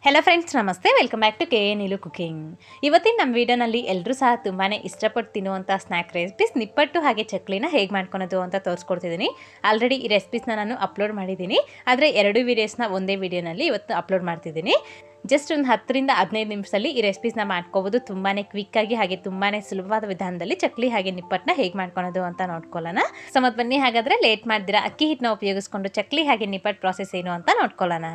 hello friends ನಮಸ್ತೆ welcome back to K A Neelu cooking ಇವತ್ತಿನ ನಮ್ಮ ವಿಡಿಯೋನಲ್ಲಿ ಎಲ್ಲರೂ ಸಹ ತುಂಬಾ ಇಷ್ಟಪಟ್ಟು ತಿನ್ನುವಂಥ ಸ್ನ್ಯಾಕ್ ರೆಸಿಪೀಸ್ ನಿಪ್ಪಟ್ಟು ಹಾಗೆ ಚಕ್ಲಿನ ಹೇಗೆ ಮಾಡ್ಕೊಳೋದು ಅಂತ ತೋರಿಸ್ಕೊಡ್ತಿದ್ದೀನಿ ಆಲ್ರೆಡಿ ಈ ರೆಸಿಪೀಸ್ನ ನಾನು ಅಪ್ಲೋಡ್ ಮಾಡಿದ್ದೀನಿ ಆದರೆ ಎರಡು ವೀಡಿಯೋಸ್ನ ಒಂದೇ ವಿಡಿಯೋನಲ್ಲಿ ಇವತ್ತು ಅಪ್ಲೋಡ್ ಮಾಡ್ತಿದ್ದೀನಿ ಜಸ್ಟ್ ಒಂದು ಹತ್ತರಿಂದ ಹದಿನೈದು ನಿಮಿಷದಲ್ಲಿ ಈ ರೆಸಿಪೀಸ್ನ ಮಾಡ್ಕೋಬೋದು ತುಂಬಾ ಕ್ವಿಕ್ಕಾಗಿ ಹಾಗೆ ತುಂಬಾ ಸುಲಭವಾದ ವಿಧಾನದಲ್ಲಿ ಚಕ್ಲಿ ಹಾಗೆ ನಿಪ್ಪಟ್ಟನ್ನ ಹೇಗೆ ಮಾಡ್ಕೊಳೋದು ಅಂತ ನೋಡ್ಕೊಳ್ಳೋಣ ಸೊ ಮತ್ತೆ ಬನ್ನಿ ಹಾಗಾದರೆ ಲೇಟ್ ಮಾಡ್ದಿರಾ ಅಕ್ಕಿ ಹಿಟ್ಟನ್ನ ಉಪಯೋಗಿಸ್ಕೊಂಡು ಚಕ್ಲಿ ಹಾಗೆ ನಿಪ್ಪಟ್ಟು ಪ್ರಾಸೆಸ್ ಏನು ಅಂತ ನೋಡ್ಕೊಳ್ಳೋಣ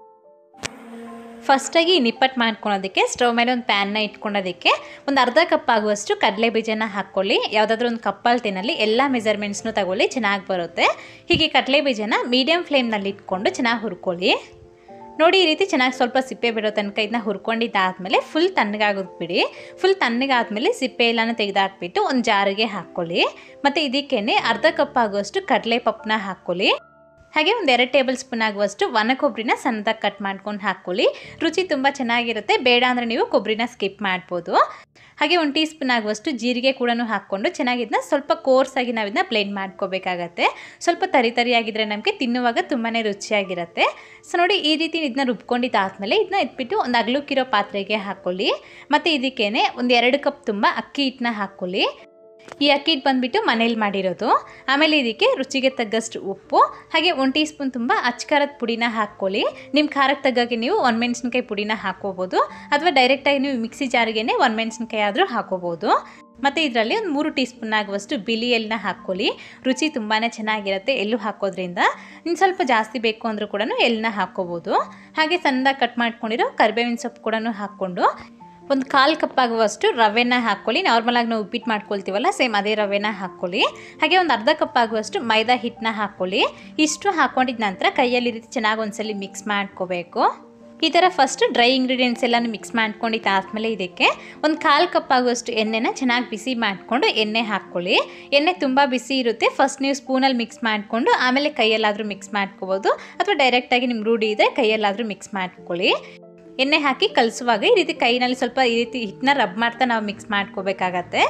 ಫಸ್ಟಾಗಿ ನಿಪ್ಪಟ್ಟು ಮಾಡ್ಕೊಳೋದಕ್ಕೆ ಸ್ಟವ್ ಮೇಲೆ ಒಂದು ಪ್ಯಾನ್ನ ಇಟ್ಕೊಳ್ಳೋದಕ್ಕೆ ಒಂದು ಅರ್ಧ ಕಪ್ ಆಗುವಷ್ಟು ಕಡಲೆ ಬೀಜನ ಹಾಕ್ಕೊಳ್ಳಿ ಯಾವುದಾದ್ರೂ ಒಂದು ಕಪ್ಪಲ್ತಿನಲ್ಲಿ ಎಲ್ಲ ಮೆಜರ್ಮೆಂಟ್ಸ್ನು ತಗೊಳ್ಳಿ ಚೆನ್ನಾಗಿ ಬರುತ್ತೆ ಹೀಗೆ ಕಡಲೆ ಬೀಜನ ಮೀಡಿಯಮ್ ಫ್ಲೇಮ್ನಲ್ಲಿ ಇಟ್ಕೊಂಡು ಚೆನ್ನಾಗಿ ಹುರ್ಕೊಳ್ಳಿ ನೋಡಿ ಈ ರೀತಿ ಚೆನ್ನಾಗಿ ಸ್ವಲ್ಪ ಸಿಪ್ಪೆ ಬಿಡೋ ತನಕ ಇದನ್ನ ಹುರ್ಕೊಂಡಿದ್ದಾದಮೇಲೆ ಫುಲ್ ತಣ್ಣಗಾಗೋದು ಬಿಡಿ ಫುಲ್ ತಣ್ಣಗಾದ್ಮೇಲೆ ಸಿಪ್ಪೆ ಎಲ್ಲನೂ ತೆಗೆದಾಕ್ಬಿಟ್ಟು ಒಂದು ಜಾರಿಗೆ ಹಾಕ್ಕೊಳ್ಳಿ ಮತ್ತು ಇದಕ್ಕೇನೆ ಅರ್ಧ ಕಪ್ ಆಗುವಷ್ಟು ಕಡಲೆ ಪಪ್ಪನ್ನ ಹಾಕ್ಕೊಳ್ಳಿ ಹಾಗೆ ಒಂದು ಎರಡು ಟೇಬಲ್ ಸ್ಪೂನ್ ಆಗುವಷ್ಟು ಒಣ ಕೊಬ್ಬರಿನ ಸಣ್ಣದಾಗಿ ಕಟ್ ಮಾಡ್ಕೊಂಡು ಹಾಕ್ಕೊಳ್ಳಿ ರುಚಿ ತುಂಬ ಚೆನ್ನಾಗಿರುತ್ತೆ ಬೇಡ ಅಂದರೆ ನೀವು ಕೊಬ್ಬರಿನ ಸ್ಕಿಪ್ ಮಾಡ್ಬೋದು ಹಾಗೆ ಒಂದು ಟೀ ಸ್ಪೂನ್ ಆಗುವಷ್ಟು ಜೀರಿಗೆ ಕೂಡ ಹಾಕ್ಕೊಂಡು ಚೆನ್ನಾಗಿದ್ದನ್ನ ಸ್ವಲ್ಪ ಕೋರ್ಸಾಗಿ ನಾವು ಇದನ್ನ ಬ್ಲೆಂಡ್ ಮಾಡ್ಕೋಬೇಕಾಗತ್ತೆ ಸ್ವಲ್ಪ ತರಿ ತರಿಯಾಗಿದ್ದರೆ ನಮಗೆ ತಿನ್ನುವಾಗ ತುಂಬಾ ರುಚಿಯಾಗಿರುತ್ತೆ ಸೊ ನೋಡಿ ಈ ರೀತಿ ಇದನ್ನ ರುಬ್ಕೊಂಡಿದ್ದಾದ್ಮೇಲೆ ಇದನ್ನ ಇಟ್ಬಿಟ್ಟು ಒಂದು ಅಗ್ಲುಕ್ಕಿರೋ ಪಾತ್ರೆಗೆ ಹಾಕ್ಕೊಳ್ಳಿ ಮತ್ತು ಇದಕ್ಕೇನೆ ಒಂದು ಎರಡು ಕಪ್ ತುಂಬ ಅಕ್ಕಿ ಹಿಟ್ಟನ್ನ ಹಾಕ್ಕೊಳ್ಳಿ ಈ ಅಕ್ಕಿ ಹಿಟ್ಟು ಬಂದುಬಿಟ್ಟು ಮನೇಲಿ ಮಾಡಿರೋದು ಆಮೇಲೆ ಇದಕ್ಕೆ ರುಚಿಗೆ ತగ్గಷ್ಟು ಉಪ್ಪು ಹಾಗೆ ಒಂದು ಟೀ ಸ್ಪೂನ್ ತುಂಬ ಅಚ್ಕಾರದ ಪುಡಿನ ಹಾಕ್ಕೊಳ್ಳಿ ನಿಮ್ಮ ಖಾರಕ್ಕೆ ತಗ್ಗಾಗೆ ನೀವು ಒಣಮೆಣ್ಸಿನ್ಕಾಯಿ ಪುಡಿನ ಹಾಕ್ಕೋಬೋದು ಅಥವಾ ಡೈರೆಕ್ಟಾಗಿ ನೀವು ಮಿಕ್ಸಿ ಜಾರಿಗೇ ಒಣಮೆಣ್ಸಿನ್ಕಾಯಿ ಆದರೂ ಹಾಕೋಬೋದು ಮತ್ತು ಇದರಲ್ಲಿ ಒಂದು ಮೂರು ಟೀ ಸ್ಪೂನ್ ಆಗುವಷ್ಟು ಬಿಳಿ ಎಳ್ಳನ್ನ ಹಾಕ್ಕೊಳ್ಳಿ ರುಚಿ ತುಂಬಾ ಚೆನ್ನಾಗಿರುತ್ತೆ ಎಳ್ಳು ಹಾಕೋದ್ರಿಂದ ಇನ್ನು ಸ್ವಲ್ಪ ಜಾಸ್ತಿ ಬೇಕು ಅಂದರೂ ಕೂಡ ಎಳ್ಳನ್ನ ಹಾಕ್ಕೋಬೋದು ಹಾಗೆ ಸಣ್ಣದಾಗಿ ಕಟ್ ಮಾಡ್ಕೊಂಡಿರೋ ಕರಿಬೇವಿನ ಸೊಪ್ಪು ಕೂಡ ಹಾಕ್ಕೊಂಡು ಒಂದು ಕಾಲು ಕಪ್ ಆಗುವಷ್ಟು ರವೆನ ಹಾಕ್ಕೊಳ್ಳಿ ನಾರ್ಮಲಾಗಿ ನಾವು ಉಪ್ಪಿಟ್ಟು ಮಾಡ್ಕೊಳ್ತೀವಲ್ಲ ಸೇಮ್ ಅದೇ ರವೆನ ಹಾಕ್ಕೊಳ್ಳಿ ಹಾಗೆ ಒಂದು ಅರ್ಧ ಕಪ್ ಆಗುವಷ್ಟು ಮೈದಾ ಹಿಟ್ಟನ್ನ ಹಾಕ್ಕೊಳ್ಳಿ ಇಷ್ಟು ಹಾಕ್ಕೊಂಡಿದ ನಂತರ ಕೈಯಲ್ಲಿ ರೀತಿ ಚೆನ್ನಾಗಿ ಒಂದ್ಸಲಿ ಮಿಕ್ಸ್ ಮಾಡ್ಕೋಬೇಕು ಈ ಥರ ಫಸ್ಟ್ ಡ್ರೈ ಇಂಗ್ರೀಡಿಯೆಂಟ್ಸ್ ಎಲ್ಲನೂ ಮಿಕ್ಸ್ ಮಾಡ್ಕೊಂಡಿದ್ದಾದ್ಮೇಲೆ ಇದಕ್ಕೆ ಒಂದು ಕಾಲು ಕಪ್ ಆಗುವಷ್ಟು ಎಣ್ಣೆನ ಚೆನ್ನಾಗಿ ಬಿಸಿ ಮಾಡಿಕೊಂಡು ಎಣ್ಣೆ ಹಾಕ್ಕೊಳ್ಳಿ ಎಣ್ಣೆ ತುಂಬ ಬಿಸಿ ಇರುತ್ತೆ ಫಸ್ಟ್ ನೀವು ಸ್ಪೂನಲ್ಲಿ ಮಿಕ್ಸ್ ಮಾಡಿಕೊಂಡು ಆಮೇಲೆ ಕೈಯಲ್ಲಾದರೂ ಮಿಕ್ಸ್ ಮಾಡ್ಕೋಬೋದು ಅಥವಾ ಡೈರೆಕ್ಟಾಗಿ ನಿಮ್ಮ ರೂಢಿ ಇದೆ ಕೈಯಲ್ಲಾದರೂ ಮಿಕ್ಸ್ ಮಾಡ್ಕೊಳ್ಳಿ ಎಣ್ಣೆ ಹಾಕಿ ಕಲಿಸುವಾಗ ಈ ರೀತಿ ಕೈನಲ್ಲಿ ಸ್ವಲ್ಪ ಈ ರೀತಿ ಹಿಟ್ಟನ್ನ ರಬ್ ಮಾಡ್ತಾ ನಾವು ಮಿಕ್ಸ್ ಮಾಡ್ಕೋಬೇಕಾಗತ್ತೆ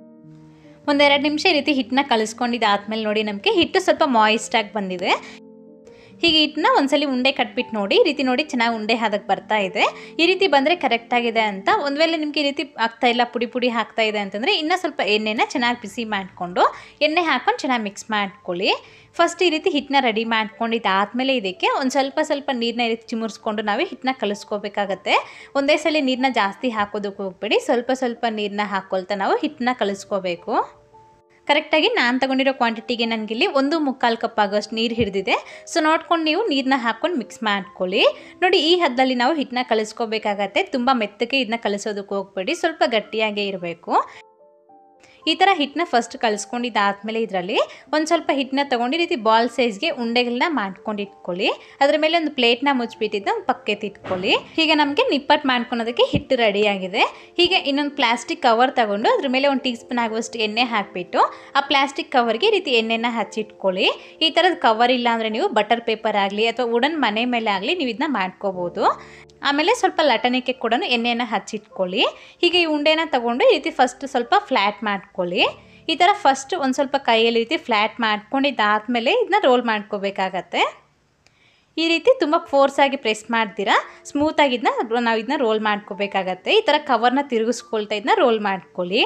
ಒಂದೆರಡು ನಿಮಿಷ ಈ ರೀತಿ ಹಿಟ್ಟನ್ನ ಕಲಿಸ್ಕೊಂಡಿದ್ದಾದ್ಮೇಲೆ ನೋಡಿ ನಮಗೆ ಹಿಟ್ಟು ಸ್ವಲ್ಪ ಮಾಯಿಸ್ಟಾಗಿ ಬಂದಿದೆ ಹೀಗೆ ಹಿಟ್ಟನ್ನ ಒಂದ್ಸಲಿ ಉಂಡೆ ಕಟ್ಬಿಟ್ಟು ನೋಡಿ ಈ ರೀತಿ ನೋಡಿ ಚೆನ್ನಾಗಿ ಉಂಡೆ ಹದಕ್ಕೆ ಬರ್ತಾ ಇದೆ ಈ ರೀತಿ ಬಂದರೆ ಕರೆಕ್ಟಾಗಿದೆ ಅಂತ ಒಂದು ವೇಳೆ ನಿಮಗೆ ಈ ರೀತಿ ಆಗ್ತಾ ಇಲ್ಲ ಪುಡಿ ಪುಡಿ ಹಾಕ್ತಾ ಇದೆ ಅಂತಂದರೆ ಇನ್ನೂ ಸ್ವಲ್ಪ ಎಣ್ಣೆನ ಚೆನ್ನಾಗಿ ಬಿಸಿ ಮಾಡಿಕೊಂಡು ಎಣ್ಣೆ ಹಾಕ್ಕೊಂಡು ಚೆನ್ನಾಗಿ ಮಿಕ್ಸ್ ಮಾಡ್ಕೊಳ್ಳಿ ಫಸ್ಟ್ ಈ ರೀತಿ ಹಿಟ್ಟನ್ನ ರೆಡಿ ಮಾಡ್ಕೊಂಡಿದ್ದಾದಮೇಲೆ ಇದಕ್ಕೆ ಒಂದು ಸ್ವಲ್ಪ ಸ್ವಲ್ಪ ನೀರನ್ನ ಈ ರೀತಿ ಚಿಮುರಿಸ್ಕೊಂಡು ನಾವು ಹಿಟ್ಟನ್ನ ಕಲಿಸ್ಕೋಬೇಕಾಗತ್ತೆ ಒಂದೇ ಸಲ ನೀರನ್ನ ಜಾಸ್ತಿ ಹಾಕೋದಕ್ಕೆ ಹೋಗ್ಬೇಡಿ ಸ್ವಲ್ಪ ಸ್ವಲ್ಪ ನೀರನ್ನ ಹಾಕ್ಕೊಳ್ತಾ ನಾವು ಹಿಟ್ಟನ್ನ ಕಲಿಸ್ಕೋಬೇಕು ಕರೆಕ್ಟಾಗಿ ನಾನು ತಗೊಂಡಿರೋ ಕ್ವಾಂಟಿಟಿಗೆ ನನಗಿಲ್ಲಿ ಒಂದು ಮುಕ್ಕಾಲು ಕಪ್ ಆಗೋಷ್ಟು ನೀರು ಹಿಡಿದಿದೆ ಸೊ ನೋಡ್ಕೊಂಡು ನೀವು ನೀರನ್ನ ಹಾಕ್ಕೊಂಡು ಮಿಕ್ಸ್ ಮಾಡ್ಕೊಳ್ಳಿ ನೋಡಿ ಈ ಹದ್ದಲ್ಲಿ ನಾವು ಹಿಟ್ಟನ್ನ ಕಲಿಸ್ಕೋಬೇಕಾಗತ್ತೆ ತುಂಬ ಮೆತ್ತಗೆ ಇದನ್ನ ಕಲಿಸೋದಕ್ಕೆ ಹೋಗ್ಬೇಡಿ ಸ್ವಲ್ಪ ಗಟ್ಟಿಯಾಗೇ ಇರಬೇಕು ಈ ಥರ ಹಿಟ್ಟನ್ನ ಫಸ್ಟ್ ಕಲಿಸ್ಕೊಂಡಿದ್ದಾದ್ಮೇಲೆ ಇದರಲ್ಲಿ ಒಂದು ಸ್ವಲ್ಪ ಹಿಟ್ಟನ್ನ ತೊಗೊಂಡು ಈ ರೀತಿ ಬಾಲ್ ಸೈಜ್ಗೆ ಉಂಡೆಗಳನ್ನ ಮಾಡ್ಕೊಂಡು ಇಟ್ಕೊಳ್ಳಿ ಅದ್ರ ಮೇಲೆ ಒಂದು ಪ್ಲೇಟ್ನ ಮುಚ್ಚಿಬಿಟ್ಟಿದ್ದು ಒಂದು ಪಕ್ಕೆ ಇಟ್ಕೊಳ್ಳಿ ಹೀಗೆ ನಮಗೆ ನಿಪ್ಪಟ್ಟು ಮಾಡ್ಕೊಳೋದಕ್ಕೆ ಹಿಟ್ಟು ರೆಡಿಯಾಗಿದೆ ಹೀಗೆ ಇನ್ನೊಂದು ಪ್ಲಾಸ್ಟಿಕ್ ಕವರ್ ತಗೊಂಡು ಅದ್ರ ಮೇಲೆ ಒಂದು ಟೀ ಸ್ಪೂನ್ ಆಗುವಷ್ಟು ಎಣ್ಣೆ ಹಾಕಿಬಿಟ್ಟು ಆ ಪ್ಲಾಸ್ಟಿಕ್ ಕವರ್ಗೆ ಈ ರೀತಿ ಎಣ್ಣೆನ ಹಚ್ಚಿಟ್ಕೊಳ್ಳಿ ಈ ಥರದ ಕವರ್ ಇಲ್ಲ ಅಂದರೆ ನೀವು ಬಟರ್ ಪೇಪರ್ ಆಗಲಿ ಅಥವಾ ವುಡನ್ ಮನೆ ಮೇಲೆ ಆಗಲಿ ನೀವು ಇದನ್ನ ಮಾಡ್ಕೋಬೋದು ಆಮೇಲೆ ಸ್ವಲ್ಪ ಲಟಣಿಕೆ ಕೂಡ ಎಣ್ಣೆನ ಹಚ್ಚಿಟ್ಕೊಳ್ಳಿ ಹೀಗೆ ಈ ಉಂಡೆನ ತಗೊಂಡು ಈ ರೀತಿ ಫಸ್ಟ್ ಸ್ವಲ್ಪ ಫ್ಲ್ಯಾಟ್ ಮಾಡ್ಕೊಳ್ಳಿ ಈ ಥರ ಫಸ್ಟ್ ಒಂದು ಸ್ವಲ್ಪ ಕೈಯಲ್ಲಿ ರೀತಿ ಫ್ಲ್ಯಾಟ್ ಮಾಡ್ಕೊಂಡಿದ್ದಾದಮೇಲೆ ಇದನ್ನ ರೋಲ್ ಮಾಡ್ಕೋಬೇಕಾಗತ್ತೆ ಈ ರೀತಿ ತುಂಬ ಫೋರ್ಸಾಗಿ ಪ್ರೆಸ್ ಮಾಡ್ತೀರಾ ಸ್ಮೂತಾಗಿ ಇದನ್ನ ನಾವು ಇದನ್ನ ರೋಲ್ ಮಾಡ್ಕೋಬೇಕಾಗತ್ತೆ ಈ ಥರ ಕವರ್ನ ತಿರುಗಿಸ್ಕೊಳ್ತಾ ಇದನ್ನ ರೋಲ್ ಮಾಡ್ಕೊಳ್ಳಿ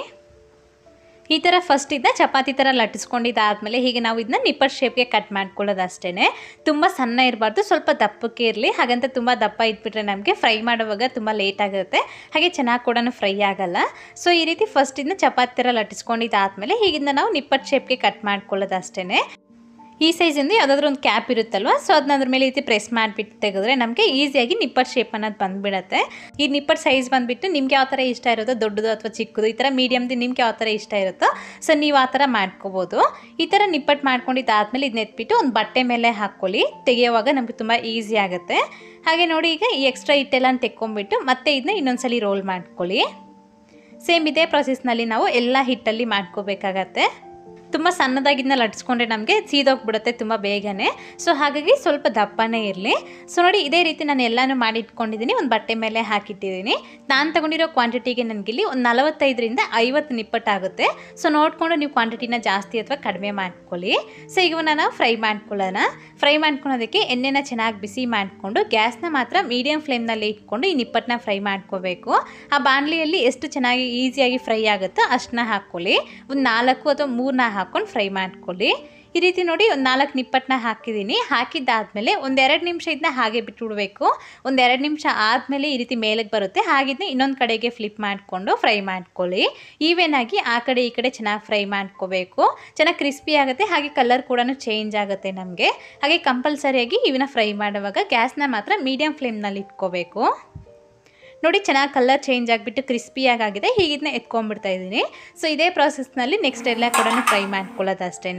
ಈ ಥರ ಫಸ್ಟ್ ಇದನ್ನ ಚಪಾತಿ ಥರ ಲಟ್ಟಿಸ್ಕೊಂಡಿದ್ದಾದಮೇಲೆ ಹೀಗೆ ನಾವು ಇದನ್ನ ನಿಪ್ಪಟ್ಟು ಶೇಪ್ಗೆ ಕಟ್ ಮಾಡ್ಕೊಳ್ಳೋದು ಅಷ್ಟೇ ತುಂಬ ಸಣ್ಣ ಇರಬಾರ್ದು ಸ್ವಲ್ಪ ದಪ್ಪಕ್ಕೆ ಇರಲಿ ಹಾಗಂತ ತುಂಬ ದಪ್ಪ ಇಟ್ಬಿಟ್ರೆ ನಮಗೆ ಫ್ರೈ ಮಾಡುವಾಗ ತುಂಬ ಲೇಟ್ ಆಗುತ್ತೆ ಹಾಗೆ ಚೆನ್ನಾಗಿ ಕೂಡ ಫ್ರೈ ಆಗಲ್ಲ ಸೊ ಈ ರೀತಿ ಫಸ್ಟ್ ಇದನ್ನ ಚಪಾತಿ ಥರ ಲಟ್ಟಿಸ್ಕೊಂಡಿದ್ದಾದಮೇಲೆ ಹೀಗಿಂದ ನಾವು ನಿಪ್ಪಟ್ಟು ಶೇಪ್ಗೆ ಕಟ್ ಮಾಡ್ಕೊಳ್ಳೋದು ಅಷ್ಟೇ ಈ ಸೈಜಿಂದ ಯಾವುದಾದ್ರೂ ಒಂದು ಕ್ಯಾಪ್ ಇರುತ್ತಲ್ವ ಸೊ ಅದನ್ನ ಅದ್ರ ಮೇಲೆ ಈ ರೀತಿ ಪ್ರೆಸ್ ಮಾಡಿಬಿಟ್ಟು ತೆಗೆದ್ರೆ ನಮಗೆ ಈಸಿಯಾಗಿ ನಿಪ್ಪಟ್ಟು ಶೇಪ್ ಅನ್ನೋದು ಬಂದುಬಿಡುತ್ತೆ ಈ ನಿಪ್ಪಟ್ಟು ಸೈಜ್ ಬಂದುಬಿಟ್ಟು ನಿಮ್ಗೆ ಯಾವ ಥರ ಇಷ್ಟ ಇರುತ್ತೋ ದೊಡ್ಡದು ಅಥವಾ ಚಿಕ್ಕದು ಈ ಥರ ಮೀಡಿಯಮ್ದು ನಿಮ್ಗೆ ಯಾವ ಥರ ಇಷ್ಟ ಇರುತ್ತೋ ಸೊ ನೀವು ಆ ಥರ ಮಾಡ್ಕೋಬೋದು ಈ ಥರ ನಿಪ್ಪಟ್ಟು ಮಾಡ್ಕೊಂಡಿದ್ದಾದ್ಮೇಲೆ ಇದನ್ನ ಎತ್ಬಿಟ್ಟು ಒಂದು ಬಟ್ಟೆ ಮೇಲೆ ಹಾಕ್ಕೊಳ್ಳಿ ತೆಗೆಯುವಾಗ ನಮಗೆ ತುಂಬ ಈಸಿ ಆಗುತ್ತೆ ಹಾಗೆ ನೋಡಿ ಈಗ ಈ ಎಕ್ಸ್ಟ್ರಾ ಹಿಟ್ಟೆಲ್ಲ ತೆಕ್ಕೊಂಬಿಟ್ಟು ಮತ್ತೆ ಇದನ್ನ ಇನ್ನೊಂದ್ಸಲಿ ರೋಲ್ ಮಾಡ್ಕೊಳ್ಳಿ ಸೇಮ್ ಇದೇ ಪ್ರೊಸೆಸ್ನಲ್ಲಿ ನಾವು ಎಲ್ಲ ಹಿಟ್ಟಲ್ಲಿ ಮಾಡ್ಕೋಬೇಕಾಗತ್ತೆ ತುಂಬ ಸಣ್ಣದಾಗಿದ್ನ ಲಟ್ಸ್ಕೊಂಡ್ರೆ ನಮಗೆ ಸೀದೋಗ್ಬಿಡುತ್ತೆ ತುಂಬ ಬೇಗನೆ ಸೊ ಹಾಗಾಗಿ ಸ್ವಲ್ಪ ದಪ್ಪನೇ ಇರಲಿ ಸೊ ನೋಡಿ ಇದೇ ರೀತಿ ನಾನು ಎಲ್ಲನೂ ಮಾಡಿ ಇಟ್ಕೊಂಡಿದ್ದೀನಿ ಒಂದು ಬಟ್ಟೆ ಮೇಲೆ ಹಾಕಿಟ್ಟಿದ್ದೀನಿ ನಾನು ತಗೊಂಡಿರೋ ಕ್ವಾಂಟಿಟಿಗೆ ನನಗಿಲ್ಲಿ ಒಂದು ನಲವತ್ತೈದರಿಂದ ಐವತ್ತು ನಿಪ್ಪಟ್ಟಾಗುತ್ತೆ ಸೊ ನೋಡಿಕೊಂಡು ನೀವು ಕ್ವಾಂಟಿಟಿನ ಜಾಸ್ತಿ ಅಥವಾ ಕಡಿಮೆ ಮಾಡ್ಕೊಳ್ಳಿ ಸೊ ಈಗ ನಾನು ಫ್ರೈ ಮಾಡ್ಕೊಳ್ಳೋಣ ಫ್ರೈ ಮಾಡ್ಕೊಳೋದಕ್ಕೆ ಎಣ್ಣೆನ ಚೆನ್ನಾಗಿ ಬಿಸಿ ಮಾಡಿಕೊಂಡು ಗ್ಯಾಸ್ನ ಮಾತ್ರ ಮೀಡಿಯಮ್ ಫ್ಲೇಮ್ನಲ್ಲಿ ಇಟ್ಕೊಂಡು ಈ ನಿಪ್ಪಟ್ಟನ್ನ ಫ್ರೈ ಮಾಡ್ಕೋಬೇಕು ಆ ಬಾಣಲಿಯಲ್ಲಿ ಎಷ್ಟು ಚೆನ್ನಾಗಿ ಈಸಿಯಾಗಿ ಫ್ರೈ ಆಗುತ್ತೋ ಅಷ್ಟನ್ನ ಹಾಕ್ಕೊಳ್ಳಿ ಒಂದು ನಾಲ್ಕು ಅಥವಾ ಮೂರನ್ನ ಹಾಕ್ಕೊಂಡು ಫ್ರೈ ಮಾಡ್ಕೊಳ್ಳಿ ಈ ರೀತಿ ನೋಡಿ ಒಂದು ನಾಲ್ಕು ನಿಪ್ಪಟ್ಟನ್ನ ಹಾಕಿದ್ದೀನಿ ಹಾಕಿದ್ದಾದಮೇಲೆ ಒಂದೆರಡು ನಿಮಿಷ ಇದನ್ನ ಹಾಗೆ ಬಿಟ್ಬಿಡ್ಬೇಕು ಒಂದೆರಡು ನಿಮಿಷ ಆದಮೇಲೆ ಈ ರೀತಿ ಮೇಲಕ್ಕೆ ಬರುತ್ತೆ ಹಾಗಿದ್ನ ಇನ್ನೊಂದು ಕಡೆಗೆ ಫ್ಲಿಪ್ ಮಾಡಿಕೊಂಡು ಫ್ರೈ ಮಾಡ್ಕೊಳ್ಳಿ ಈವನ್ ಆಗಿ ಆ ಕಡೆ ಈ ಕಡೆ ಚೆನ್ನಾಗಿ ಫ್ರೈ ಮಾಡ್ಕೋಬೇಕು ಚೆನ್ನಾಗಿ ಕ್ರಿಸ್ಪಿ ಆಗುತ್ತೆ ಹಾಗೆ ಕಲರ್ ಕೂಡ ಚೇಂಜ್ ಆಗುತ್ತೆ ನಮಗೆ ಹಾಗೆ ಕಂಪಲ್ಸರಿಯಾಗಿ ಇವನ್ನ ಫ್ರೈ ಮಾಡುವಾಗ ಗ್ಯಾಸ್ನ ಮಾತ್ರ ಮೀಡಿಯಮ್ ಫ್ಲೇಮ್ನಲ್ಲಿ ಇಟ್ಕೋಬೇಕು ನೋಡಿ ಚೆನ್ನಾಗಿ ಕಲರ್ ಚೇಂಜ್ ಆಗಿಬಿಟ್ಟು ಕ್ರಿಸ್ಪಿಯಾಗಿ ಆಗಿದೆ ಹೀಗಿದ್ನ ಎತ್ಕೊಂಡ್ಬಿಡ್ತಾ ಇದ್ದೀನಿ ಸೊ ಇದೇ ಪ್ರಾಸೆಸ್ನಲ್ಲಿ ನೆಕ್ಸ್ಟ್ ಎಲ್ಲ ಕೂಡ ಫ್ರೈ ಮಾಡ್ಕೊಳ್ಳೋದು ಅಷ್ಟೇ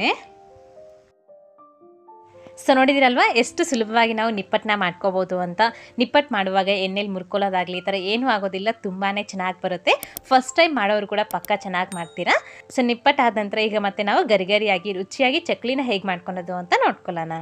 ಸೊ ನೋಡಿದಿರಲ್ವಾ ಎಷ್ಟು ಸುಲಭವಾಗಿ ನಾವು ನಿಪ್ಪಟ್ಟನ್ನ ಮಾಡ್ಕೋಬೋದು ಅಂತ ನಿಪ್ಪಟ್ಟು ಮಾಡುವಾಗ ಎಣ್ಣೆಲಿ ಮುರ್ಕೊಳ್ಳೋದಾಗಲಿ ಈ ಥರ ಏನೂ ಆಗೋದಿಲ್ಲ ತುಂಬಾ ಚೆನ್ನಾಗಿ ಬರುತ್ತೆ ಫಸ್ಟ್ ಟೈಮ್ ಮಾಡೋರು ಕೂಡ ಪಕ್ಕ ಚೆನ್ನಾಗಿ ಮಾಡ್ತೀರಾ ಸೊ ನಿಪ್ಪಟ್ಟು ಆದ ನಂತರ ಈಗ ಮತ್ತೆ ನಾವು ಗರಿಗರಿಯಾಗಿ ರುಚಿಯಾಗಿ ಚಕ್ಲಿನ ಹೇಗೆ ಮಾಡ್ಕೊಳೋದು ಅಂತ ನೋಡ್ಕೊಳ್ಳೋಣ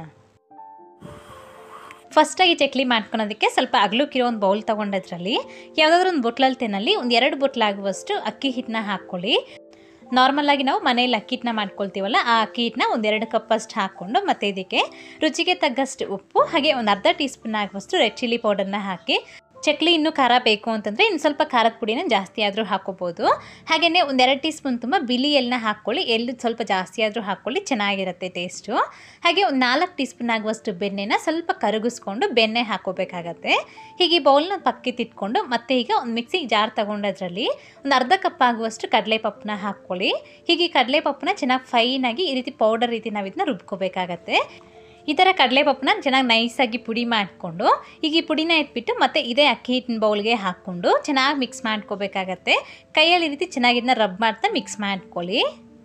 ಫಸ್ಟಾಗಿ ಚಕ್ಲಿ ಮಾಡ್ಕೊಳೋದಕ್ಕೆ ಸ್ವಲ್ಪ ಅಗಲಕ್ಕಿರೋ ಒಂದು ಬೌಲ್ ತೊಗೊಂಡದ್ರಲ್ಲಿ ಯಾವುದಾದ್ರೂ ಒಂದು ಬೊಟ್ಲಲ್ಲಿ ತೆನಲ್ಲಿ ಒಂದು ಎರಡು ಬೊಟ್ಲಾಗುವಷ್ಟು ಅಕ್ಕಿ ಹಿಟ್ಟನ್ನ ಹಾಕ್ಕೊಳ್ಳಿ ನಾರ್ಮಲಾಗಿ ನಾವು ಮನೇಲಿ ಅಕ್ಕಿ ಹಿಟ್ಟನ್ನ ಮಾಡ್ಕೊಳ್ತೀವಲ್ಲ ಆ ಅಕ್ಕಿ ಹಿಟ್ಟನ್ನ ಒಂದೆರಡು ಕಪ್ಪಷ್ಟು ಹಾಕ್ಕೊಂಡು ಮತ್ತು ಇದಕ್ಕೆ ರುಚಿಗೆ ತగ్గಷ್ಟು ಉಪ್ಪು ಹಾಗೆ ಒಂದು ಅರ್ಧ ಟೀ ಸ್ಪೂನ್ ಆಗುವಷ್ಟು ರೆಡ್ ಚಿಲ್ಲಿ ಪೌಡರ್ನ ಹಾಕಿ ಚಕ್ಲಿ ಇನ್ನೂ ಖಾರ ಬೇಕು ಅಂತಂದರೆ ಇನ್ನು ಸ್ವಲ್ಪ ಖಾರದ ಪುಡಿನ ಜಾಸ್ತಿ ಆದರೂ ಹಾಕೋಬೋದು ಹಾಗೆಯೇ ಒಂದೆರಡು ಟೀ ಸ್ಪೂನ್ ತುಂಬ ಬಿಳಿ ಎಳ್ಳನ್ನ ಹಾಕ್ಕೊಳ್ಳಿ ಎಳ್ಳು ಸ್ವಲ್ಪ ಜಾಸ್ತಿ ಆದರೂ ಹಾಕ್ಕೊಳ್ಳಿ ಚೆನ್ನಾಗಿರುತ್ತೆ ಟೇಸ್ಟು ಹಾಗೆ ಒಂದು ನಾಲ್ಕು ಟೀ ಸ್ಪೂನ್ ಆಗುವಷ್ಟು ಬೆಣ್ಣೆನ ಸ್ವಲ್ಪ ಕರಗಿಸ್ಕೊಂಡು ಬೆಣ್ಣೆ ಹಾಕೋಬೇಕಾಗತ್ತೆ ಹೀಗೆ ಈ ಬೌಲ್ನ ಪಕ್ಕಿತ್ತಿಟ್ಕೊಂಡು ಮತ್ತೆ ಈಗ ಒಂದು ಮಿಕ್ಸಿಗೆ ಜಾರ್ ತೊಗೊಂಡದ್ರಲ್ಲಿ ಒಂದು ಅರ್ಧ ಕಪ್ ಆಗುವಷ್ಟು ಕಡಲೆಪಪ್ಪನ್ನ ಹಾಕ್ಕೊಳ್ಳಿ ಹೀಗೆ ಕಡಲೆಪಪ್ಪನ್ನ ಚೆನ್ನಾಗಿ ಫೈನಾಗಿ ಈ ರೀತಿ ಪೌಡರ್ ರೀತಿ ನಾವು ಇದನ್ನ ರುಬ್ಕೋಬೇಕಾಗತ್ತೆ ಈ ಥರ ಕಡಲೆಪಪ್ಪನ ಚೆನ್ನಾಗಿ ನೈಸಾಗಿ ಪುಡಿ ಮಾಡಿಕೊಂಡು ಈಗ ಈ ಪುಡಿನ ಇಟ್ಬಿಟ್ಟು ಮತ್ತೆ ಇದೇ ಅಕ್ಕಿ ಹಿಟ್ಟಿನ ಬೌಲ್ಗೆ ಹಾಕ್ಕೊಂಡು ಚೆನ್ನಾಗಿ ಮಿಕ್ಸ್ ಮಾಡ್ಕೋಬೇಕಾಗತ್ತೆ ಕೈಯಲ್ಲಿ ಈ ರೀತಿ ಚೆನ್ನಾಗಿ ಇದನ್ನ ರಬ್ ಮಾಡ್ತಾ ಮಿಕ್ಸ್ ಮಾಡ್ಕೊಳ್ಳಿ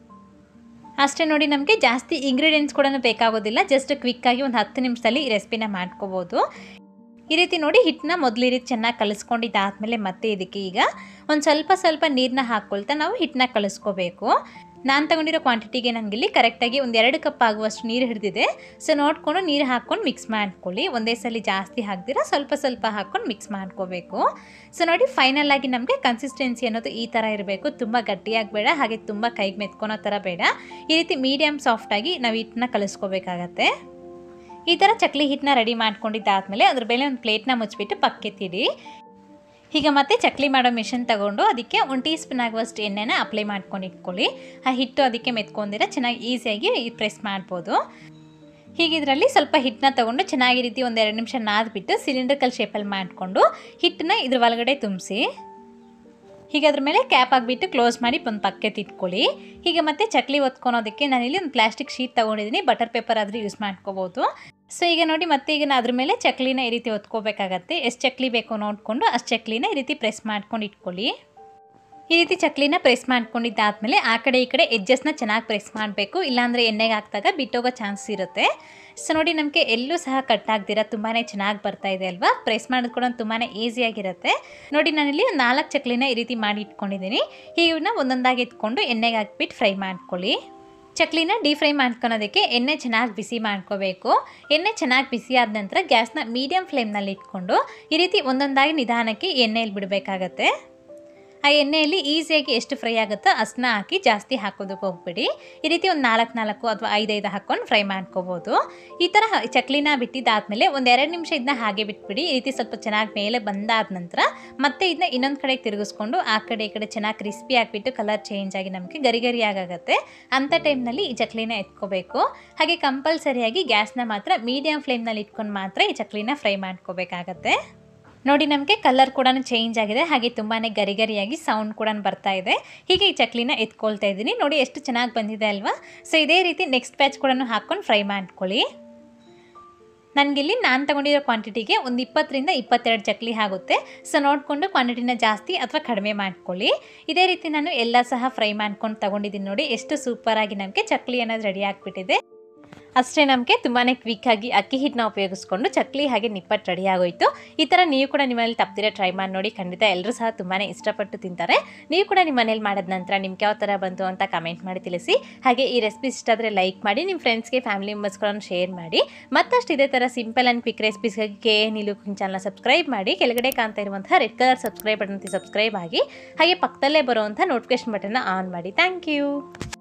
ಅಷ್ಟೇ ನೋಡಿ ನಮಗೆ ಜಾಸ್ತಿ ಇಂಗ್ರೀಡಿಯೆಂಟ್ಸ್ ಕೂಡ ಬೇಕಾಗೋದಿಲ್ಲ ಜಸ್ಟ್ ಕ್ವಿಕ್ಕಾಗಿ ಒಂದು ಹತ್ತು ನಿಮಿಷದಲ್ಲಿ ಈ ರೆಸಿಪಿನ ಮಾಡ್ಕೋಬೋದು ಈ ರೀತಿ ನೋಡಿ ಹಿಟ್ಟನ್ನ ಮೊದಲು ಈ ರೀತಿ ಚೆನ್ನಾಗಿ ಕಲಿಸ್ಕೊಂಡಿದ್ದಾದಮೇಲೆ ಮತ್ತೆ ಇದಕ್ಕೆ ಈಗ ಒಂದು ಸ್ವಲ್ಪ ಸ್ವಲ್ಪ ನೀರನ್ನ ಹಾಕ್ಕೊಳ್ತಾ ನಾವು ಹಿಟ್ಟನ್ನ ಕಲಿಸ್ಕೋಬೇಕು ನಾನು ತಗೊಂಡಿರೋ ಕ್ವಾಂಟಿಟಿಗೆ ನನಗಿಲ್ಲಿ ಕರೆಕ್ಟಾಗಿ ಒಂದು ಎರಡು ಕಪ್ ಆಗುವಷ್ಟು ನೀರು ಹಿಡಿದಿದೆ ಸೊ ನೋಡಿಕೊಂಡು ನೀರು ಹಾಕ್ಕೊಂಡು ಮಿಕ್ಸ್ ಮಾಡ್ಕೊಳ್ಳಿ ಒಂದೇ ಸಲ ಜಾಸ್ತಿ ಹಾಕ್ದಿರ ಸ್ವಲ್ಪ ಸ್ವಲ್ಪ ಹಾಕ್ಕೊಂಡು ಮಿಕ್ಸ್ ಮಾಡ್ಕೋಬೇಕು ಸೊ ನೋಡಿ ಫೈನಲ್ ಆಗಿ ನಮಗೆ ಕನ್ಸಿಸ್ಟೆನ್ಸಿ ಅನ್ನೋದು ಈ ಥರ ಇರಬೇಕು ತುಂಬ ಗಟ್ಟಿಯಾಗಿ ಬೇಡ ಹಾಗೆ ತುಂಬ ಕೈಗೆ ಮೆತ್ಕೊಳೋ ಥರ ಬೇಡ ಈ ರೀತಿ ಮೀಡಿಯಮ್ ಸಾಫ್ಟಾಗಿ ನಾವು ಹಿಟ್ಟನ್ನ ಕಲಿಸ್ಕೋಬೇಕಾಗತ್ತೆ ಈ ಥರ ಚಕ್ಲಿ ಹಿಟ್ಟನ್ನ ರೆಡಿ ಮಾಡ್ಕೊಂಡಿದ್ದಾದಮೇಲೆ ಅದ್ರ ಮೇಲೆ ಒಂದು ಪ್ಲೇಟ್ನ ಮುಚ್ಚಿಬಿಟ್ಟು ಪಕ್ಕೆತ್ತಿಡಿ ಈಗ ಮತ್ತೆ ಚಕ್ಲಿ ಮಾಡೋ ಮಿಷನ್ ತಗೊಂಡು ಅದಕ್ಕೆ ಒಂದು ಟೀ ಸ್ಪೂನ್ ಆಗುವಷ್ಟು ಎಣ್ಣೆನ ಅಪ್ಲೈ ಮಾಡ್ಕೊಂಡು ಇಟ್ಕೊಳ್ಳಿ ಆ ಹಿಟ್ಟು ಅದಕ್ಕೆ ಮೆತ್ಕೊಂಡಿರ ಚೆನ್ನಾಗಿ ಈಸಿಯಾಗಿ ಪ್ರೆಸ್ ಮಾಡ್ಬೋದು ಹೀಗಿದ್ರಲ್ಲಿ ಸ್ವಲ್ಪ ಹಿಟ್ಟನ್ನ ತೊಗೊಂಡು ಚೆನ್ನಾಗಿ ರೀತಿ ಒಂದು ಎರಡು ನಿಮಿಷ ನಾದ್ಬಿಟ್ಟು ಸಿಲಿಂಡ್ರಿಕಲ್ ಶೇಪಲ್ಲಿ ಮಾಡಿಕೊಂಡು ಹಿಟ್ಟನ್ನ ಇದ್ರ ಒಳಗಡೆ ತುಂಬಿಸಿ ಹೀಗೆ ಅದ್ರ ಮೇಲೆ ಕ್ಯಾಪ್ ಆಗಿಬಿಟ್ಟು ಕ್ಲೋಸ್ ಮಾಡಿ ಒಂದು ಪಕ್ಕಕ್ಕೆ ಇಟ್ಕೊಳ್ಳಿ ಹೀಗೆ ಮತ್ತೆ ಚಕ್ಲಿ ಒತ್ಕೊಳೋದಕ್ಕೆ ನಾನಿಲ್ಲಿ ಒಂದು ಪ್ಲಾಸ್ಟಿಕ್ ಶೀಟ್ ತೊಗೊಂಡಿದ್ದೀನಿ ಬಟರ್ ಪೇಪರ್ ಆದರೂ ಯೂಸ್ ಮಾಡ್ಕೋಬೋದು ಸೊ ಈಗ ನೋಡಿ ಮತ್ತೆ ಈಗ ನಾನು ಅದ್ರ ಮೇಲೆ ಚಕ್ಲಿನ ಈ ರೀತಿ ಒತ್ಕೋಬೇಕಾಗತ್ತೆ ಎಷ್ಟು ಚಕ್ಲಿ ಬೇಕೋ ನೋಡಿಕೊಂಡು ಅಷ್ಟು ಚಕ್ಲಿನ ಈ ರೀತಿ ಪ್ರೆಸ್ ಮಾಡ್ಕೊಂಡು ಇಟ್ಕೊಳ್ಳಿ ಈ ರೀತಿ ಚಕ್ಲಿನ ಪ್ರೆಸ್ ಮಾಡ್ಕೊಂಡಿದ್ದಾದಮೇಲೆ ಆ ಕಡೆ ಈ ಕಡೆ ಎಡ್ಜಸ್ನ ಚೆನ್ನಾಗಿ ಪ್ರೆಸ್ ಮಾಡಬೇಕು ಇಲ್ಲಾಂದರೆ ಎಣ್ಣೆಗೆ ಹಾಕಿದಾಗ ಬಿಟ್ಟೋಗೋ ಚಾನ್ಸ್ ಇರುತ್ತೆ ಸೊ ನೋಡಿ ನಮಗೆ ಎಲ್ಲೂ ಸಹ ಕಟ್ ಆಗ್ದಿರ ತುಂಬಾ ಚೆನ್ನಾಗಿ ಬರ್ತಾ ಇದೆ ಅಲ್ವಾ ಪ್ರೆಸ್ ಮಾಡೋದು ಕೂಡ ತುಂಬಾ ಈಸಿಯಾಗಿರುತ್ತೆ ನೋಡಿ ನಾನಿಲ್ಲಿ ಒಂದು ನಾಲ್ಕು ಚಕ್ಲಿನ ಈ ರೀತಿ ಮಾಡಿ ಇಟ್ಕೊಂಡಿದ್ದೀನಿ ಹೀಗನ್ನ ಒಂದೊಂದಾಗಿ ಎತ್ಕೊಂಡು ಎಣ್ಣೆಗೆ ಹಾಕ್ಬಿಟ್ಟು ಫ್ರೈ ಮಾಡ್ಕೊಳ್ಳಿ ಚಕ್ಲಿನ ಡೀಪ್ ಫ್ರೈ ಮಾಡ್ಕೊಳೋದಕ್ಕೆ ಎಣ್ಣೆ ಚೆನ್ನಾಗಿ ಬಿಸಿ ಮಾಡ್ಕೋಬೇಕು ಎಣ್ಣೆ ಚೆನ್ನಾಗಿ ಬಿಸಿ ಆದ ನಂತರ ಗ್ಯಾಸ್ನ ಮೀಡಿಯಮ್ ಫ್ಲೇಮ್ನಲ್ಲಿ ಇಟ್ಕೊಂಡು ಈ ರೀತಿ ಒಂದೊಂದಾಗಿ ನಿಧಾನಕ್ಕೆ ಎಣ್ಣೆಯಲ್ಲಿ ಬಿಡಬೇಕಾಗತ್ತೆ ಆ ಎಣ್ಣೆಯಲ್ಲಿ ಈಸಿಯಾಗಿ ಎಷ್ಟು ಫ್ರೈ ಆಗುತ್ತೋ ಅಷ್ಟನ್ನ ಹಾಕಿ ಜಾಸ್ತಿ ಹಾಕೋದಕ್ಕೆ ಹೋಗ್ಬಿಡಿ ಈ ರೀತಿ ಒಂದು ನಾಲ್ಕು ನಾಲ್ಕು ಅಥವಾ ಐದೈದು ಹಾಕ್ಕೊಂಡು ಫ್ರೈ ಮಾಡ್ಕೋಬೋದು ಈ ಥರ ಚಕ್ಲಿನ ಬಿಟ್ಟಿದ್ದಾದಮೇಲೆ ಒಂದು ಎರಡು ನಿಮಿಷ ಇದನ್ನ ಹಾಗೆ ಬಿಟ್ಬಿಡಿ ಈ ರೀತಿ ಸ್ವಲ್ಪ ಚೆನ್ನಾಗಿ ಮೇಲೆ ಬಂದಾದ ನಂತರ ಮತ್ತೆ ಇದನ್ನ ಇನ್ನೊಂದು ಕಡೆಗೆ ತಿರುಗಿಸ್ಕೊಂಡು ಆ ಕಡೆ ಈ ಕಡೆ ಚೆನ್ನಾಗಿ ಕ್ರಿಸ್ಪಿ ಆಗಿಬಿಟ್ಟು ಕಲರ್ ಚೇಂಜ್ ಆಗಿ ನಮಗೆ ಗರಿ ಗರಿ ಆಗಾಗುತ್ತೆ ಅಂಥ ಟೈಮ್ನಲ್ಲಿ ಈ ಚಕ್ಲಿನ ಎತ್ಕೋಬೇಕು ಹಾಗೆ ಕಂಪಲ್ಸರಿಯಾಗಿ ಗ್ಯಾಸ್ನ ಮಾತ್ರ ಮೀಡಿಯಮ್ ಫ್ಲೇಮ್ನಲ್ಲಿ ಇಟ್ಕೊಂಡು ಮಾತ್ರ ಈ ಚಕ್ಲಿನ ಫ್ರೈ ಮಾಡ್ಕೋಬೇಕಾಗತ್ತೆ ನೋಡಿ ನಮಗೆ ಕಲರ್ ಕೂಡ ಚೇಂಜ್ ಆಗಿದೆ ಹಾಗೆ ತುಂಬಾ ಗರಿ ಗರಿಯಾಗಿ ಸೌಂಡ್ ಕೂಡ ಬರ್ತಾ ಇದೆ ಹೀಗೆ ಈ ಚಕ್ಲಿನ ಎತ್ಕೊಳ್ತಾ ಇದ್ದೀನಿ ನೋಡಿ ಎಷ್ಟು ಚೆನ್ನಾಗಿ ಬಂದಿದೆ ಅಲ್ವಾ ಸೊ ಇದೇ ರೀತಿ ನೆಕ್ಸ್ಟ್ ಬ್ಯಾಚ್ ಕೂಡ ಹಾಕ್ಕೊಂಡು ಫ್ರೈ ಮಾಡ್ಕೊಳ್ಳಿ ನನಗಿಲ್ಲಿ ನಾನು ತಗೊಂಡಿರೋ ಕ್ವಾಂಟಿಟಿಗೆ ಒಂದು ಇಪ್ಪತ್ತರಿಂದ ಇಪ್ಪತ್ತೆರಡು ಚಕ್ಲಿ ಆಗುತ್ತೆ ಸೊ ನೋಡಿಕೊಂಡು ಕ್ವಾಂಟಿಟಿನ ಜಾಸ್ತಿ ಅಥವಾ ಕಡಿಮೆ ಮಾಡ್ಕೊಳ್ಳಿ ಇದೇ ರೀತಿ ನಾನು ಎಲ್ಲ ಸಹ ಫ್ರೈ ಮಾಡ್ಕೊಂಡು ತಗೊಂಡಿದ್ದೀನಿ ನೋಡಿ ಎಷ್ಟು ಸೂಪರಾಗಿ ನಮಗೆ ಚಕ್ಲಿ ಅನ್ನೋದು ರೆಡಿ ಆಗಿಬಿಟ್ಟಿದೆ ಅಷ್ಟೇ ನಮಗೆ ತುಂಬಾ ಕ್ವಿಕ್ಕಾಗಿ ಅಕ್ಕಿ ಹಿಟ್ಟನ್ನ ಉಪಯೋಗಿಸ್ಕೊಂಡು ಚಕ್ಲಿ ಹಾಗೆ ನಿಪ್ಪಟ್ಟು ರೆಡಿ ಆಗೋಯ್ತು ಈ ಥರ ನೀವು ಕೂಡ ನಿಮ್ಮಲ್ಲಿ ತಪ್ಪದಿರ ಟ್ರೈ ಮಾಡಿ ನೋಡಿ ಖಂಡಿತ ಎಲ್ಲರೂ ಸಹ ತುಂಬಾ ಇಷ್ಟಪಟ್ಟು ತಿಂತಾರೆ ನೀವು ಕೂಡ ನಿಮ್ಮ ಮನೇಲಿ ಮಾಡಿದ ನಂತರ ನಿಮ್ಗೆ ಯಾವ ಥರ ಬಂತು ಅಂತ ಕಮೆಂಟ್ ಮಾಡಿ ತಿಳಿಸಿ ಹಾಗೆ ಈ ರೆಸಿಪಿ ಇಷ್ಟ ಆದರೆ ಲೈಕ್ ಮಾಡಿ ನಿಮ್ಮ ಫ್ರೆಂಡ್ಸ್ಗೆ ಫ್ಯಾಮಿಲಿ ಮೆಂಬರ್ಸ್ಗಳನ್ನು ಶೇರ್ ಮಾಡಿ ಮತ್ತಷ್ಟು ಇದೇ ಥರ ಸಿಂಪಲ್ ಆ್ಯಂಡ್ ಕ್ವಿಕ್ ರೆಸಿಪೀಸ್ಗಾಗಿ ಕೆ ನೀಲು ಕುಕಿಂಗ್ ಚಾನಲ್ನ ಸಬ್ಸ್ಕ್ರೈಬ್ ಮಾಡಿ ಕೆಳಗಡೆ ಕಾಣ್ತಾ ಇರುವಂತಹ red colour subscribe button subscribe ಆಗಿ ಹಾಗೆ ಪಕ್ಕದಲ್ಲೇ ಬರುವಂಥ ನೋಟಿಫಿಕೇಶನ್ ಬಟನ್ನ ಆನ್ ಮಾಡಿ ಥ್ಯಾಂಕ್ ಯು